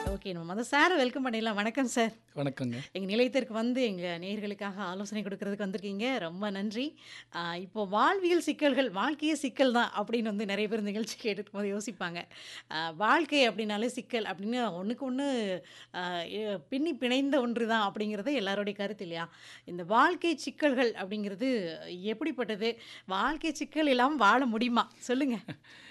Okay நம்ம மொத சாரை வெல்கம் பண்ணிடலாம் வணக்கம் சார் வணக்கங்க எங்கள் நிலையத்திற்கு வந்து எங்கள் நேயர்களுக்காக ஆலோசனை கொடுக்கறதுக்கு வந்திருக்கீங்க ரொம்ப நன்றி ஆ, இப்போ வாழ்வியல் சிக்கல்கள் வாழ்க்கையே சிக்கல் தான் அப்படின்னு வந்து நிறைய பேர் நிகழ்ச்சி கேட்டுட்டு போது யோசிப்பாங்க ஆ, வாழ்க்கை அப்படின்னாலே சிக்கல் அப்படின்னு ஒன்றுக்கு ஒன்று பின்னி பிணைந்த ஒன்று தான் அப்படிங்கிறது எல்லாருடைய கருத்து இல்லையா இந்த வாழ்க்கை சிக்கல்கள் அப்படிங்கிறது எப்படிப்பட்டது வாழ்க்கை சிக்கல் இல்லாமல் வாழ முடியுமா சொல்லுங்கள்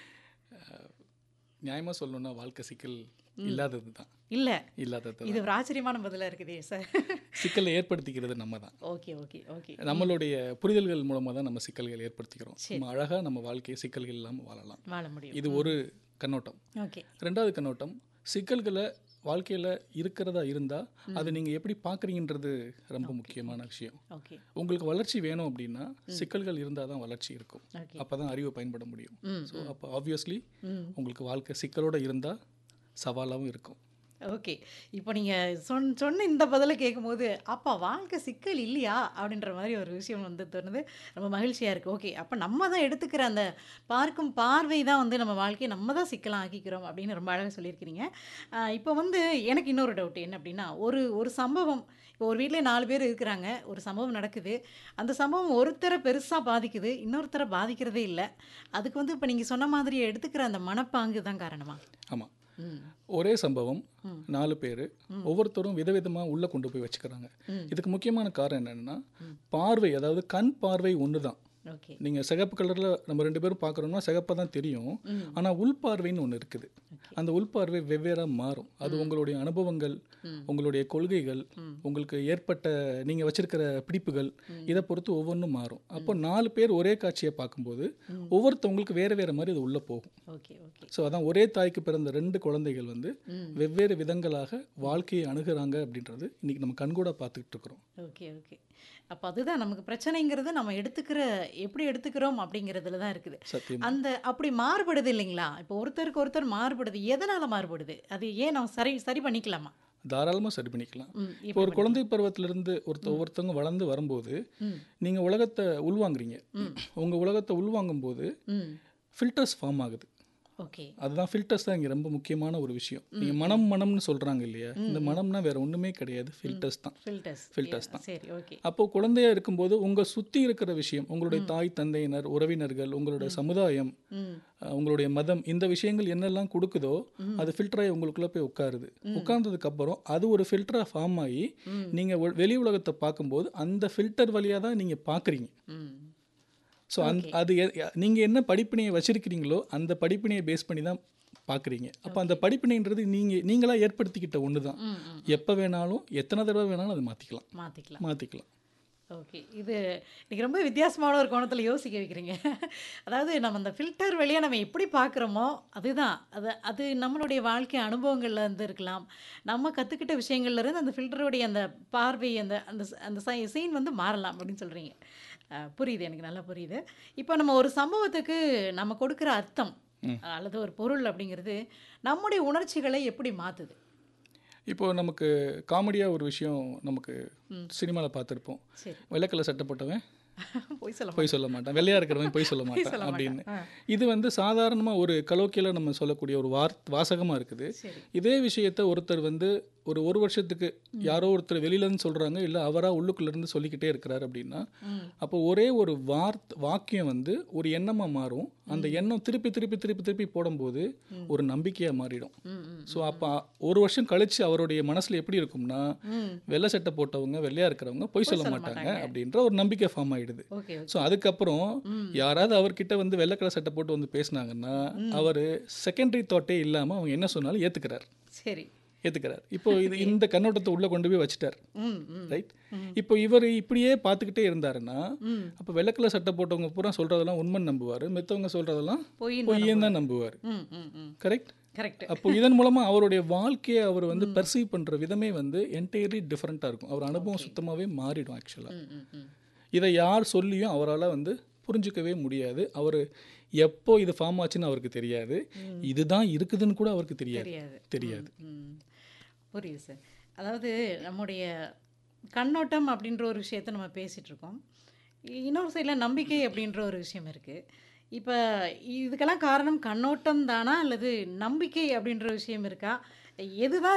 நியாயமாக சொல்லணும்னா வாழ்க்கை சிக்கல் இல்லாதது தான் இல்லை இல்லாதது இது ஒரு ஆச்சரியமான பதிலாக இருக்குதே சார் சிக்கலை ஏற்படுத்திக்கிறது நம்ம தான் ஓகே ஓகே ஓகே நம்மளுடைய புரிதல்கள் மூலமாக தான் நம்ம சிக்கல்கள் ஏற்படுத்திக்கிறோம் நம்ம அழகாக நம்ம வாழ்க்கையை சிக்கல்கள் இல்லாமல் வாழலாம் வாழ முடியும் இது ஒரு கண்ணோட்டம் ஓகே ரெண்டாவது கண்ணோட்டம் சிக்கல்களை வாழ்க்கையில் இருக்கிறதா இருந்தால் அதை நீங்கள் எப்படி பார்க்குறீங்கன்றது ரொம்ப முக்கியமான விஷயம் ஓகே உங்களுக்கு வளர்ச்சி வேணும் அப்படின்னா சிக்கல்கள் இருந்தால் தான் வளர்ச்சி இருக்கும் ஓகே அப்போ தான் அறிவை பயன்பட முடியும் ம், ஸோ அப்போ ஆப்வியஸ்லி ம் உங்களுக்கு வாழ்க்கை சிக்கலோடு இருந்தால் சவாலாகவும் இருக்கும் ஓகே இப்போ நீங்கள் சொன் சொன்ன இந்த பதிலை கேட்கும்போது அப்பா வாழ்க்கை சிக்கல் இல்லையா அப்படின்ற மாதிரி ஒரு விஷயம் வந்து தோணுது ரொம்ப மகிழ்ச்சியாக இருக்குது ஓகே அப்போ நம்ம தான் எடுத்துக்கிற அந்த பார்க்கும் பார்வை தான் வந்து நம்ம வாழ்க்கையை நம்ம தான் சிக்கலாக ஆக்கிக்கிறோம் அப்படின்னு ரொம்ப அழகாக சொல்லியிருக்கிறீங்க ஆஹ் இப்போ வந்து எனக்கு இன்னொரு டவுட் என்ன அப்படின்னா ஒரு ஒரு சம்பவம் இப்போ ஒரு வீட்டில் நாலு பேர் இருக்கிறாங்க ஒரு சம்பவம் நடக்குது அந்த சம்பவம் ஒருத்தரை பெருசாக பாதிக்குது இன்னொருத்தரை பாதிக்கிறதே இல்லை அதுக்கு வந்து இப்போ நீங்கள் சொன்ன மாதிரி எடுத்துக்கிற அந்த மனப்பாங்கு தான் காரணமா ஆமாம் ம் ஒரே சம்பவம் நாலு பேர் ஒவ்வொருத்தரும் விதவிதமாக உள்ளே கொண்டு போய் வச்சுக்கிறாங்க ம். இதுக்கு முக்கியமான காரணம் என்னன்னா பார்வை அதாவது கண் பார்வை ஒன்று தான் ஓகே நீங்கள் சிகப்பு கலரில் நம்ம ரெண்டு பேரும் பார்க்குறோம்னா சிகப்பாக தான் தெரியும் ஆனால் உள்பார்வைன்னு ஒன்று இருக்குது அந்த உள்பார்வை வெவ்வேறாக மாறும் அது உங்களுடைய அனுபவங்கள் உங்களுடைய கொள்கைகள் உங்களுக்கு ஏற்பட்ட நீங்கள் வச்சிருக்கிற பிடிப்புகள் இதை பொறுத்து ஒவ்வொன்றும் மாறும் அப்போ நாலு பேர் ஒரே காட்சியை பார்க்கும்போது ஒவ்வொருத்தவங்களுக்கு வேறு வேறு மாதிரி அது உள்ளே போகும் ஓகே ஓகே ஸோ அதான் ஒரே தாய்க்கு பிறந்த ரெண்டு குழந்தைகள் வந்து ம். வெவ்வேறு விதங்களாக வாழ்க்கையை அணுகுறாங்க அப்படின்றது இன்னைக்கு நம்ம கண்கூட பார்த்துக்கிட்டு இருக்கிறோம் ஓகே ஓகே அப்போ அதுதான் நமக்கு பிரச்சனைங்கிறது நம்ம எடுத்துக்கிற எப்படி எடுத்துக்கிறோம் அப்படிங்கிறதுல தான் இருக்குது சத்தியம் அந்த அப்படி மாறுபடுது இல்லைங்களா இப்போ ஒருத்தருக்கு ஒருத்தர் மாறுபடுது எதனால மாறுபடுது அது ஏன் நம்ம சரி சரி பண்ணிக்கலாமா தாராளமாக சரி பண்ணிக்கலாம் ம் இப்போ ஒரு குழந்தை பருவத்திலிருந்து ஒருத்த ஒவ்வொருத்தவங்க வளர்ந்து வரும்போது ம் நீங்கள் உலகத்தை உள்வாங்குறீங்க உங்கள் உலகத்தை உள்வாங்கும் போது ம் ஃபில்டர்ஸ் ஃபார்ம் ஆகுது ஓகே அதுதான் ஃபில்டர்ஸ் தான் இங்கே ரொம்ப முக்கியமான ஒரு விஷயம் நீங்கள் மனம் மனம்னு சொல்கிறாங்க இல்லையா இந்த மனம்னா வேற ஒன்றுமே கிடையாது ஃபில்டர்ஸ் தான் ஃபில்டர்ஸ் Filters சரி ஓகே அப்போ குழந்தையா இருக்கும்போது உங்க சுத்தி இருக்கிற விஷயம் உங்களுடைய தாய் தந்தையினர் உறவினர்கள் உங்களுடைய சமுதாயம் ம் அஹ், உங்களுடைய மதம் இந்த விஷயங்கள் என்னெல்லாம் கொடுக்குதோ அது ஃபில்டராகி உங்களுக்குள்ள போய் உட்காருது உட்கார்ந்ததுக்கு அப்புறம் அது ஒரு ஃபில்டரா ஃபார்ம் ஆகி நீங்க ஒ- வெளி உலகத்தை பார்க்கும்போது அந்த ஃபில்டர் வழியா தான் நீங்க பாக்குறீங்க ம் ஸோ அந் அது எ- எ- நீங்க என்ன படிப்பினையை வச்சிருக்கிறீங்களோ அந்த படிப்பினையை பேஸ் பண்ணி தான் பார்க்குறீங்க அப்போ அந்த படிப்பினைன்றது நீங்க நீங்களா ஏற்படுத்திக்கிட்ட ஒன்று தான் ம் ம் எப்போ வேணாலும் எத்தனை தடவை வேணாலும் அதை மாற்றிக்கலாம் மாற்றிக்கலாம் மாற்றிக்கலாம் ஓகே இது இன்னைக்கு ரொம்ப வித்தியாசமான ஒரு கோணத்தில் யோசிக்க வைக்கிறீங்க அதாவது நம்ம அந்த ஃபில்டர் வழியாக நம்ம எப்படி பார்க்குறோமோ அதுதான் அது அது நம்மளுடைய வாழ்க்கை அனுபவங்கள்ல இருந்து இருக்கலாம் நம்ம கற்றுக்கிட்ட விஷயங்கள்ல இருந்து அந்த ஃபில்டருடைய அந்த பார்வை அந்த அந்த ச- அந்த சீன் வந்து மாறலாம் அப்படின்னு சொல்கிறீங்க புரியுது எனக்கு நல்லா புரியுது இப்போ நம்ம ஒரு சம்பவத்துக்கு நம்ம கொடுக்குற அர்த்தம் அல்லது ஒரு பொருள் அப்படிங்கிறது நம்முடைய உணர்ச்சிகளை எப்படி மாற்றுது இப்போ நமக்கு காமெடியாக ஒரு விஷயம் நமக்கு சினிமாவில் பார்த்துருப்போம் சரி வெள்ளைக்கல்ல சட்டை போட்டவன் போய் சொல்ல பொய் சொல்ல மாட்டான் வெள்ளையா இருக்கிறவன் பொய் சொல்ல மாட்டான் அப்படின்னு இது வந்து சாதாரணமாக ஒரு கலோக்கியில் நம்ம சொல்லக்கூடிய ஒரு வார் வாசகமாக இருக்குது சரி இதே விஷயத்த ஒருத்தர் வந்து ஒரு ஒரு வருஷத்துக்கு யாரோ ஒருத்தர் வெளியிலன்னு சொல்கிறாங்க இல்லை அவராக உள்ளுக்குள்ளேருந்து சொல்லிக்கிட்டே இருக்கிறார் அப்படின்னா ம் அப்போ ஒரே ஒரு வார்த் வாக்கியம் வந்து ஒரு எண்ணமாக மாறும் அந்த எண்ணம் திருப்பி திருப்பி திருப்பி திருப்பி போடும்போது ஒரு நம்பிக்கையாக மாறிடும் ம் ம் ஸோ அப்போ ஒரு வருஷம் கழிச்சு அவருடைய மனசில் எப்படி இருக்கும்னா ம் வெள்ளை சட்டை போட்டவங்க வெள்ளையா இருக்கிறவங்க பொய் சொல்ல மாட்டாங்க அப்படின்ற ஒரு நம்பிக்கை ஃபார்ம் ஆயிடுது ஓகே ஸோ அதுக்கப்புறம் யாராவது அவர்கிட்ட வந்து வெள்ளை கலர் சட்டை போட்டு வந்து பேசுனாங்கன்னா அவர் செகண்டரி தாட்டே இல்லாமல் அவங்க என்ன சொன்னாலும் ஏற்றுக்கிறார் சரி ஏற்றுக்கிறார் இப்போ இது இந்த கண்ணோட்டத்தை உள்ளே கொண்டு போய் வச்சுட்டார் ம் ம் ரைட் இப்போ இவர் இப்படியே பார்த்துக்கிட்டே இருந்தாருன்னா ம் அப்போ வெள்ளை கலர் சட்டை போட்டவங்க பூரா சொல்கிறதெல்லாம் உண்மை நம்புவார் மித்தவங்க சொல்கிறதெல்லாம் பொய்ன்னு பொய்யன்னு தான் நம்புவார் ம் ம் ம் கரெக்ட் கரெக்ட் அப்போ இதன் மூலமா அவருடைய வாழ்க்கையை அவர் வந்து பெர்சீவ் பண்ற விதமே வந்து என்டையர்லி டிஃப்ரெண்ட்டாக இருக்கும் அவர் அனுபவம் சுத்தமாவே மாறிடும் ஆக்சுவலாக ம் ம் ம் இதை யார் சொல்லியும் அவரால் வந்து புரிஞ்சுக்கவே முடியாது அவர் எப்போ இது ஃபார்ம் ஆச்சுன்னு அவருக்கு தெரியாது இதுதான் இருக்குதுன்னு கூட அவருக்கு தெரியாது தெரியாது தெரியாது ம் புரியுது சார் அதாவது நம்முடைய கண்ணோட்டம் அப்படின்ற ஒரு விஷயத்தை நம்ம பேசிகிட்டு இருக்கோம் இன்னொரு சைடில் நம்பிக்கை அப்படின்ற ஒரு விஷயம் இருக்குது இப்போ இதுக்கெல்லாம் காரணம் கண்ணோட்டம் தானா அல்லது நம்பிக்கை அப்படின்ற விஷயம் இருக்கா எதுதான்